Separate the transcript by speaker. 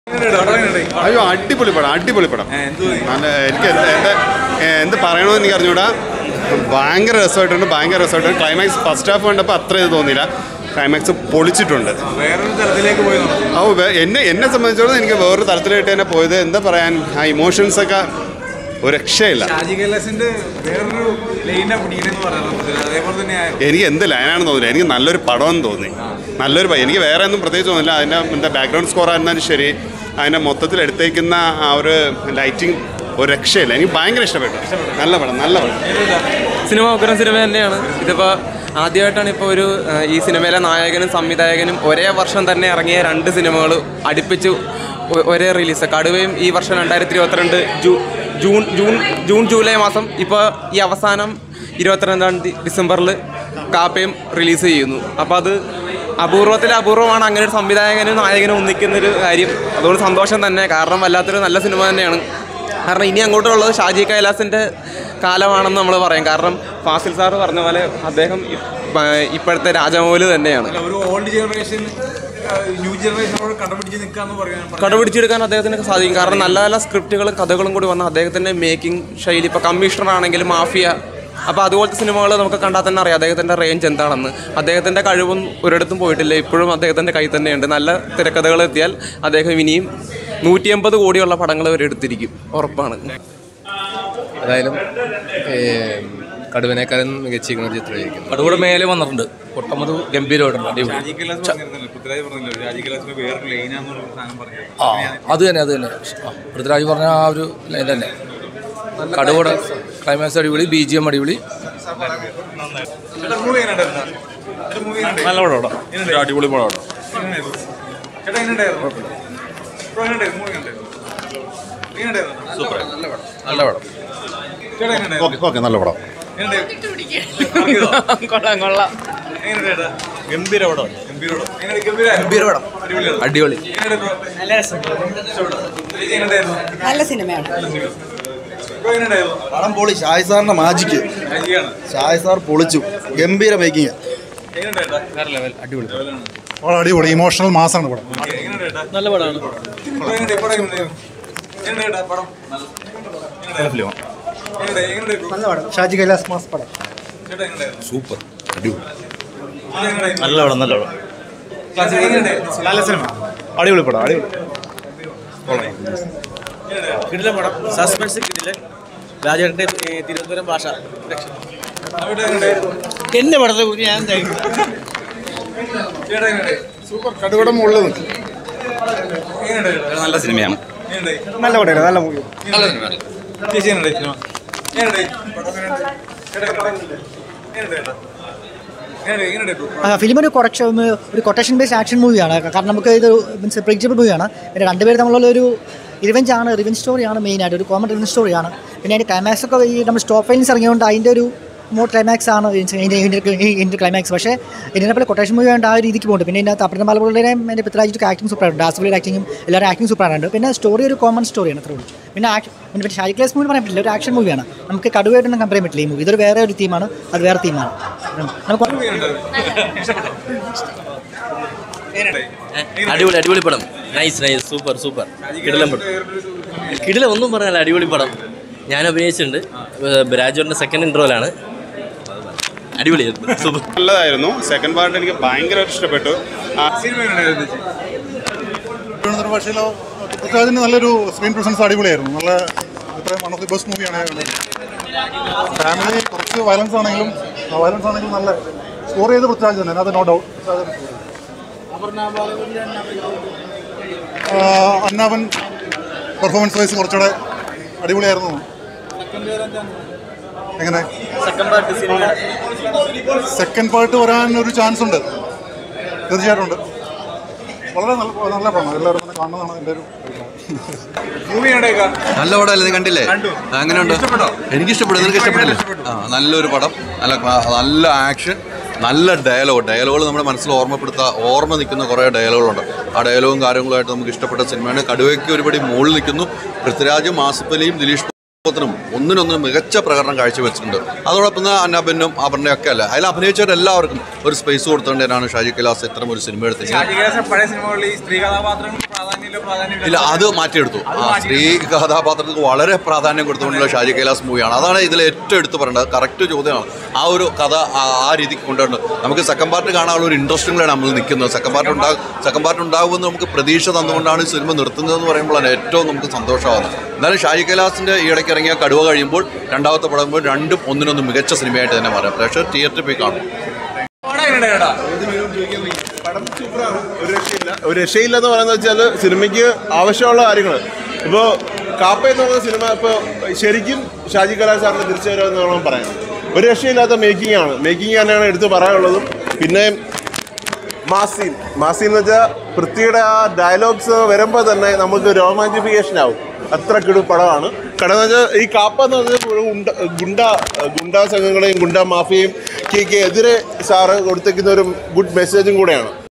Speaker 1: അയ്യോ അടിപൊളി പടം അടിപൊളി പടം നല്ല എനിക്ക് എന്ത് എൻ്റെ എന്ത് പറയണമെന്ന് എനിക്ക് അറിഞ്ഞൂടാ ഭയങ്കര രസമായിട്ടുണ്ട് ഭയങ്കര രസമായിട്ടുണ്ട് ക്ലൈമാക്സ് ഫസ്റ്റ് ഹാഫ് കണ്ടപ്പോൾ അത്ര ഇത് തോന്നിയില്ല ക്ലൈമാക്സ് പൊളിച്ചിട്ടുണ്ട്
Speaker 2: വേറൊരു തലത്തിലേക്ക് പോയി
Speaker 1: ഓ വേ- എന്നെ എന്നെ സംബന്ധിച്ചിടത്തോളം എനിക്ക് വേറൊരു തലത്തിലായിട്ട് തന്നെ പോയത് എന്താ പറയാൻ ആ ഇമോഷൻസ് ഒക്കെ ഒരു രക്ഷയില്ല
Speaker 2: ഷാജി കൈലാസിന്റെ വേറൊരു ലൈനാ പിടിക്കണെന്ന് പറയുന്നത് അതേപോലെ തന്നെ
Speaker 1: എനിക്ക് എന്ത് ലൈനാണെന്ന് തോന്നില്ല എനിക്ക് നല്ലൊരു പടമെന്ന് തോന്നി നല്ലൊരു പ- എനിക്ക് വേറെ ഒന്നും പ്രത്യേകിച്ച് തോന്നില്ല അതിൻ്റെ എന്താ ബാക്ക്ഗ്രൗണ്ട് സ്കോർ ആയിരുന്നാലും ശരി അതിൻ്റെ മൊത്തത്തിൽ എടുത്തേക്കുന്ന ആ ഒരു ലൈറ്റിംഗ് ഒരു രക്ഷയില്ല എനിക്ക് ഭയങ്കര ഇഷ്ടപ്പെട്ടു നല്ല പടം നല്ല പടം
Speaker 3: സിനിമ ഉഗ്രം സിനിമ തന്നെയാണ് ഇതിപ്പോൾ ആദ്യമായിട്ടാണ് ഇപ്പോൾ ഒരു ആ, ഈ സിനിമയിലെ നായകനും സംവിധായകനും ഒരേ വർഷം തന്നെ ഇറങ്ങിയ രണ്ട് സിനിമകൾ അടുപ്പിച്ച് ഒ- ഒരേ റിലീസ് കടുവയും ഈ വർഷം രണ്ടായിരത്തി ഇരുപത്തിരണ്ട് ജൂ ജൂൺ ജൂൺ ജൂൺ ജൂലൈ മാസം ഇപ്പോൾ ഈ അവസാനം ഇരുപത്തിരണ്ടാം തീയതി ഡിസംബറിൽ കാപ്പയും റിലീസ് ചെയ്യുന്നു അപ്പോൾ അത് അപൂർവത്തിൽ അപൂർവമാണ് അങ്ങനെ ഒരു സംവിധായകനും നായകനും ഒന്നിക്കുന്നൊരു കാര്യം അതുകൊണ്ട് സന്തോഷം തന്നെ കാരണം വല്ലാത്തൊരു നല്ല സിനിമ തന്നെയാണ് കാരണം ഇനി അങ്ങോട്ടുള്ളത് ഷാജി കൈലാസിൻ്റെ കാലമാണെന്ന് നമ്മൾ പറയും കാരണം ഫാസിൽ സാറ് പറഞ്ഞ പോലെ അദ്ദേഹം ഇപ്പ- ഇപ്പോഴത്തെ രാജമൗലി തന്നെയാണ്
Speaker 2: അല്ല, ഒരു ഓൾഡ് ജനറേഷൻ ന്യൂ ജനറേഷനോട് കണ്ടുപിടിച്ച് നിൽക്കാന്ന് പറയാൻ
Speaker 3: കടപിടിച്ചെടുക്കാൻ അദ്ദേഹത്തിന് സാധിക്കും കാരണം നല്ല നല്ല സ്ക്രിപ്റ്റുകളും കഥകളും കൂടി വന്ന അദ്ദേഹത്തിൻ്റെ മേക്കിംഗ് ശൈലി ഇപ്പോൾ കമ്മീഷണർ ആണെങ്കിലും മാഫിയ അപ്പോൾ അതുപോലത്തെ സിനിമകൾ നമുക്ക് കണ്ടാൽ തന്നെ അറിയാം അദ്ദേഹത്തിൻ്റെ റേഞ്ച് എന്താണെന്ന് അദ്ദേഹത്തിൻ്റെ കഴിവും ഒരിടത്തും പോയിട്ടില്ല ഇപ്പോഴും അദ്ദേഹത്തിൻ്റെ കൈ തന്നെയുണ്ട് നല്ല തിരക്കഥകൾ എത്തിയാൽ അദ്ദേഹം ഇനിയും നൂറ്റി എൺപത് കോടിയുള്ള പടങ്ങൾ വരെ എടുത്തിരിക്കും ഉറപ്പാണ്
Speaker 4: ഏതായാലും കടുവനേക്കാളും മികച്ചിരിക്കുന്ന ഒരു ചിത്രമായിരിക്കും
Speaker 5: അതുകൂടെ മേലെ വന്നിട്ടുണ്ട് ഒട്ടമത് ഗംഭീരമായിട്ടുണ്ട് അടിപൊളി
Speaker 2: ഷാജി കൈലാസ് പറഞ്ഞിരുന്നല്ലോ പൃഥ്വിരാജ് പറഞ്ഞല്ലോ ഷാജി കൈലാസിന് വേറൊരു ലൈനാന്നൊരു സാധനം പറഞ്ഞത്
Speaker 5: ആ അത് തന്നെ അത് തന്നെ ആ, പൃഥ്വിരാജ് പറഞ്ഞ ആ ഒരു ലൈൻ തന്നെ കടുവയുടെ ക്ലൈമാക്സ് അടിപൊളി ബി ജി എം അടിപൊളി
Speaker 2: മൂവി എങ്ങനെയുണ്ടായിരുന്നു മൂവി
Speaker 6: നല്ല പടമാണ് ഒരു അടിപൊളി പടമാണ്
Speaker 2: ചേട്ടാ എങ്ങനെയുണ്ടായിരുന്നു ബ്രോ എങ്ങനെയുണ്ടായിരുന്നു മൂവി എങ്ങനെയുണ്ടായിരുന്നു എങ്ങനെയുണ്ടായിരുന്നു
Speaker 6: സൂപ്പർ
Speaker 5: നല്ല പടം
Speaker 2: ചേട്ടാ എങ്ങനെയുണ്ടായിരുന്നു
Speaker 1: ഓക്കെ ഓക്കെ നല്ല പടം
Speaker 3: കൊള്ളാം കൊള്ളാം
Speaker 2: എങ്ങനെയുണ്ടാ
Speaker 6: ഗംഭീര പടമാണ്
Speaker 2: ഗംഭീരോടോ എങ്ങനെ ഗംഭീരം അടിപൊളിയാണ്
Speaker 5: അടിപൊളി
Speaker 7: നല്ല സിനിമയാണ്
Speaker 8: പടം പൊളി ഷായ് സാറിന്റെ മാജിക്ക് ഷായ് സാർ പൊളിച്ചു ഗംഭീര മേക്കിങ്
Speaker 9: വളരെ അടിപൊളി ഇമോഷണൽ മാസാണ് പടം
Speaker 5: നല്ല പടമാണ്
Speaker 9: നല്ല പടം ഷാജി കൈലാസ് മാസ് പടം
Speaker 6: സൂപ്പർ അടിപൊളി നല്ല പടം നല്ല പടം
Speaker 9: നല്ല സിനിമ അടിപൊളി പടം അടിപൊളി
Speaker 5: കിടില പടം സസ്പെൻസ് കിടില രാജേട്ടൻ്റെ തിരുവനന്തപുരം ഭാഷ എന്റെ പടത്തെ കുറിച്ച് ഞാൻ
Speaker 9: സൂപ്പർ കടുവടം ഉള്ളത്
Speaker 6: നല്ല സിനിമയാണ്
Speaker 9: നല്ല പടമാണ് നല്ല മൂവി
Speaker 7: ഫിലിം ഒരു കുറച്ച് ഒരു കൊട്ടേഷൻ ബേസ്ഡ് ആക്ഷൻ മൂവിയാണ് കാരണം നമുക്ക് ഇത് മീൻസ് പ്രിഡിക്റ്റബിൾ മൂവിയാണ് പിന്നെ രണ്ടുപേരും തമ്മിലുള്ള ഒരു റിവെഞ്ച് ആണ് റിവെഞ്ച് സ്റ്റോറിയാണ് മെയിനായിട്ട് ഒരു കോമൺ റിവെഞ്ച് സ്റ്റോറിയാണ് പിന്നെ അതിൻ്റെ ക്ലൈമാക്സ് ഒക്കെ ഈ നമ്മൾ സ്റ്റോപ്പ് ഫൈൻസ് ഇറങ്ങിയതുകൊണ്ട് അതിൻ്റെ ഒരു മോർ ക്ലൈമാക്സ് ആണ് ഇതിൻ്റെ ക്ലൈമാക്സ് പക്ഷേ ഇതിനെ പോലെ കൊട്ടേഷൻ മൂവി ആയതുകൊണ്ട് ആ ഒരു രീതിക്ക് പോകുന്നുണ്ട് പിന്നെ ഇതിനകത്ത് അപ്പുറത്തെ ബാലപുള്ളിയുടെയും എൻ്റെ പൃഥ്വിരാജിൻ്റെ ആക്ടിങ് സൂപ്പറായിട്ടുണ്ട് ഡാസ്ബുളിയുടെ ആക്ടിങ്ങും എല്ലാവരും ആക്ടിങ് സൂപ്പറായിട്ടുണ്ട് പിന്നെ സ്റ്റോറി ഒരു കോമൺ സ്റ്റോറിയാണ് അത്രേ ഉള്ളൂ പിന്നെ ആക്ഷൻ പിന്നെ പിന്നെ ഷാജി ക്ലാസ് മൂവി പറയാൻ പറ്റില്ല ഒരു ആക്ഷൻ മൂവിയാണ് നമുക്ക് കടുവയായിട്ടൊന്നും കമ്പയർ ചെയ്യാൻ പറ്റില്ല ഈ മൂവി ഇതൊരു വേറെ ഒരു തീമാണ് അത് വേറെ തീമാണ് നമുക്ക്
Speaker 5: അടിപൊളി അടിപൊളി പടം നൈസ് നൈസ് സൂപ്പർ സൂപ്പർ കിടിലം പടം കിടിലം ഒന്നും പറയാനല്ല അടിപൊളി പടം ഞാൻ അഭിനയിച്ചിട്ടുണ്ട് രാജുവിൻ്റെ സെക്കൻഡ് ഇൻട്രോയിലാണ് അടിപൊളി സൂപ്പർ
Speaker 1: നല്ലതായിരുന്നു സെക്കൻഡ് പാർട്ട് എനിക്ക് ഭയങ്കരമായിട്ട് ഇഷ്ടപ്പെട്ടു ആ,
Speaker 9: തിരുവനന്തപുരം ഭാഷയിലോ പൃഥ്വിരാജിന് നല്ലൊരു സ്ക്രീൻ പ്രസൻസ് അടിപൊളിയായിരുന്നു നല്ല ഇത്രയും വൺ ഓഫ് ദി ബെസ്റ്റ് മൂവിയാണ് ഫാമിലി കുറച്ച് വയലൻസ് ആണെങ്കിലും വയലൻസ് ആണെങ്കിലും നല്ല സ്കോർ ചെയ്ത് പൃഥ്വിരാജ് തന്നെ അത് നോ ഡൗട്ട് അന്നാവൻ പെർഫോമൻസ് വൈസ് കുറച്ചുകൂടെ അടിപൊളിയായിരുന്നു എങ്ങനെ സെക്കൻഡ് പാർട്ട് വരാൻ ഒരു ചാൻസ് ഉണ്ട് തീർച്ചയായിട്ടും ഉണ്ട് വളരെ നല്ല നല്ല പടമാണ് എല്ലാവരും തന്നെ കാണുന്നതാണ് എൻ്റെ ഒരു അഭിപ്രായം
Speaker 8: നല്ല പടമല്ലേ നീ കണ്ടില്ലേ അങ്ങനെയുണ്ട് എനിക്ക് ഇഷ്ടപ്പെട്ടു നിനക്ക് ഇഷ്ടപ്പെട്ടില്ലേ ആ നല്ലൊരു പടം നല്ല ക്ലാ- നല്ല ആക്ഷൻ നല്ല ഡയലോഗ് ഡയലോഗുകൾ നമ്മുടെ മനസ്സിൽ ഓർമ്മപ്പെടുത്താൻ ഓർമ്മ നിൽക്കുന്ന കുറേ ഡയലോഗുകളുണ്ട് ആ ഡയലോഗും കാര്യങ്ങളുമായിട്ട് നമുക്ക് ഇഷ്ടപ്പെട്ട സിനിമയാണ് കടുവയ്ക്ക് ഒരുപടി മുകളിൽ നിൽക്കുന്നു പൃഥ്വിരാജും ആസിഫ് അലിയും ദിലീഷ് ത്തിനും ഒന്നിനൊന്നും മികച്ച പ്രകടനം കാഴ്ചവെച്ചിട്ടുണ്ട് അതോടൊപ്പം തന്നെ അന്നബിനും അപർണയും ഒക്കെ അല്ല അതിൽ അഭിനയിച്ചവരെല്ലാവർക്കും ഒരു സ്പേസ് കൊടുത്തുകൊണ്ടാണ് ഷാജി കൈലാസ് ഇത്തരം ഒരു സിനിമ എടുത്തത്
Speaker 2: ഷാജികേശ പഴയ സിനിമകളിൽ ഈ സ്ത്രീ കഥാപാത്രം പ്രാധാന്യമില്ല പ്രാധാന്യം
Speaker 8: ഇല്ല അത് മാറ്റിയെടുത്തു ആ സ്ത്രീ കഥാപാത്രത്തിന് വളരെ പ്രാധാന്യം കൊടുത്തുകൊണ്ടുള്ള ഷാജി കൈലാസ് മൂവിയാണ് അതാണ് ഇതിൽ ഏറ്റവും എടുത്തു പറയേണ്ടത് കറക്റ്റ് ചോദ്യമാണ് ആ ഒരു കഥ ആ ആ രീതിക്ക് കൊണ്ടുവരുന്നത് നമുക്ക് സെക്കൻഡ് പാർട്ട് കാണാനുള്ള ഒരു ഇൻട്രസ്റ്റിംഗിലാണ് നമ്മൾ നിൽക്കുന്നത് സെക്കൻഡ് പാർട്ട് ഉണ്ടാകും സെക്കൻഡ് പാർട്ട് ഉണ്ടാകുമെന്ന് നമുക്ക് പ്രതീക്ഷ തന്നുകൊണ്ടാണ് ഈ സിനിമ നിർത്തുന്നതെന്ന് പറയുമ്പോഴാണ് ഏറ്റവും നമുക്ക് സന്തോഷമാകുന്നത് എന്നാലും ഷാജി കൈലാസിൻ്റെ ഈ ഇടയ്ക്ക് ഇറങ്ങിയ കടുവ കഴിയുമ്പോൾ രണ്ടാമത്തെ പടമ്പോൾ രണ്ടും ഒന്നിനൊന്നും മികച്ച സിനിമയായിട്ട് തന്നെ പറയാം പ്രേക്ഷകർ തിയേറ്ററിൽ പോയി കാണും
Speaker 2: പടം എങ്ങനെയുണ്ട് ചേട്ടാ
Speaker 6: പടം സൂപ്പറാണ് ഒരു രക്ഷയില്ല ഒരു രക്ഷയില്ല എന്ന് പറയുന്നത് വെച്ചാൽ സിനിമയ്ക്ക് ആവശ്യമുള്ള കാര്യങ്ങൾ ഇപ്പോൾ കാപ്പ എന്ന് പറയുന്ന സിനിമ ഇപ്പോൾ ശരിക്കും ഷാജി കലാ സാറിന് തിരിച്ചു വരുമെന്ന് വേണം പറയാം ഒരു രക്ഷയില്ലാത്ത മേക്കിംഗ് ആണ് മേക്കിംഗ് തന്നെയാണ് എടുത്ത് പറയാനുള്ളതും പിന്നെ മാസീൻ മാസീൻ എന്ന് വെച്ചാൽ പൃഥ്വിയുടെ ആ ഡയലോഗ്സ് വരുമ്പോൾ തന്നെ നമുക്ക് രോമാഞ്ചിഫിക്കേഷൻ ആവും അത്ര കിടു പടമാണ് കാരണം എന്ന് വെച്ചാൽ ഈ കാപ്പ എന്ന് പറഞ്ഞാൽ ഒരു ഗുണ്ട ഗുണ്ട ഗുണ്ടാ സംഘങ്ങളെയും ഗുണ്ട മാഫിയയും എതിരെ സാറ് കൊടുത്തേക്കുന്ന ഒരു ഗുഡ് മെസ്സേജും കൂടെയാണ്